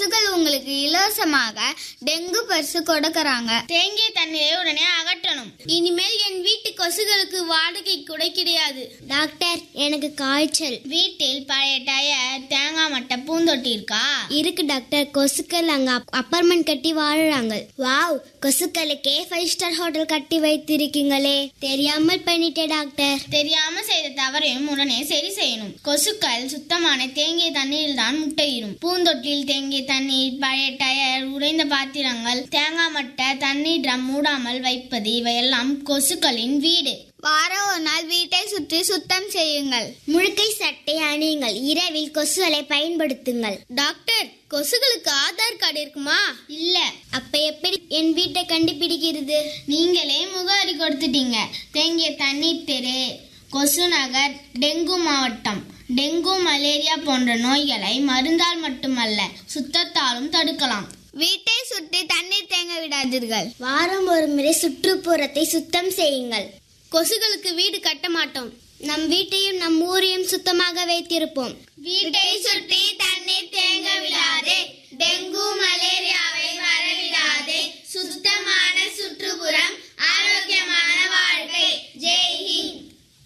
கொசுக்கள் உங்களுக்கு இலவசமாக டெங்கு பரிசு கொடுக்கறாங்க தேங்கிய தண்ணீரை உடனே அகற்றணும் இனிமேல் என் வீட்டு கொசுகளுக்கு வாடகை கூட கிடையாது டாக்டர் எனக்கு காய்ச்சல் வீட்டில் பழைய டயர் தேங்காய் மட்டை பூந்தொட்டி இருக்கா இருக்கு டாக்டர் கொசுக்கள் அங்க அப்பார்ட்மெண்ட் கட்டி வாழுறாங்க வாவ் கொசுக்களுக்கே ஃபைவ் ஸ்டார் ஹோட்டல் கட்டி வைத்திருக்கீங்களே தெரியாமல் பண்ணிட்டே டாக்டர் தெரியாம செய்த தவறையும் உடனே சரி செய்யணும் கொசுக்கள் சுத்தமான தேங்கிய தண்ணீரில் தான் முட்டையிடும் பூந்தொட்டியில் தேங்கிய தண்ணீர் பழைய டயர் உடைந்த பாத்திரங்கள் தேங்காய் மட்டை தண்ணீர் ட்ரம் மூடாமல் வைப்பது இவையெல்லாம் கொசுக்களின் வீடு வாரம் ஒரு நாள் வீட்டை சுற்றி சுத்தம் செய்யுங்கள் முழுக்கை சட்டை அணியுங்கள் இரவில் கொசுகளை பயன்படுத்துங்கள் டாக்டர் கொசுகளுக்கு ஆதார் கார்டு இருக்குமா இல்ல அப்ப எப்படி என் வீட்டை கண்டுபிடிக்கிறது நீங்களே முகவரி கொடுத்துட்டீங்க தேங்கிய தண்ணீர் தெரு கொசு நகர் டெங்கு மாவட்டம் டெங்கு மலேரியா போன்ற நோய்களை மருந்தால் மட்டுமல்ல சுத்தத்தாலும் தடுக்கலாம் வீட்டை சுற்றி தண்ணீர் தேங்க விடாதீர்கள் வாரம் ஒரு முறை சுற்றுப்புறத்தை சுத்தம் செய்யுங்கள் கொசுகளுக்கு வீடு கட்ட மாட்டோம் நம் வீட்டையும் நம் ஊரையும் சுத்தமாக வைத்திருப்போம் வீட்டை சுற்றி தண்ணீர் தேங்க விடாதே டெங்கு மலேரியாவை வரவிடாதே சுத்தமான சுற்றுப்புறம் ஆரோக்கியமான வாழ்க்கை ஜெய் ஹிந்த்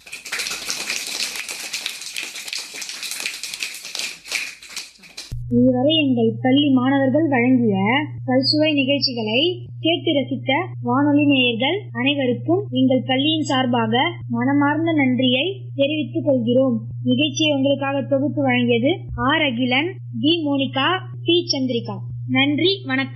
இதுவரை எங்கள் பள்ளி மாணவர்கள் வழங்கிய பல்சுவை நிகழ்ச்சிகளை கேட்டு ரசித்த வானொலி நேயர்கள் அனைவருக்கும் எங்கள் பள்ளியின் சார்பாக மனமார்ந்த நன்றியை தெரிவித்துக் கொள்கிறோம் நிகழ்ச்சியை உங்களுக்காக தொகுத்து வழங்கியது R Akilan T Monika P Chandrika நன்றி வணக்கம்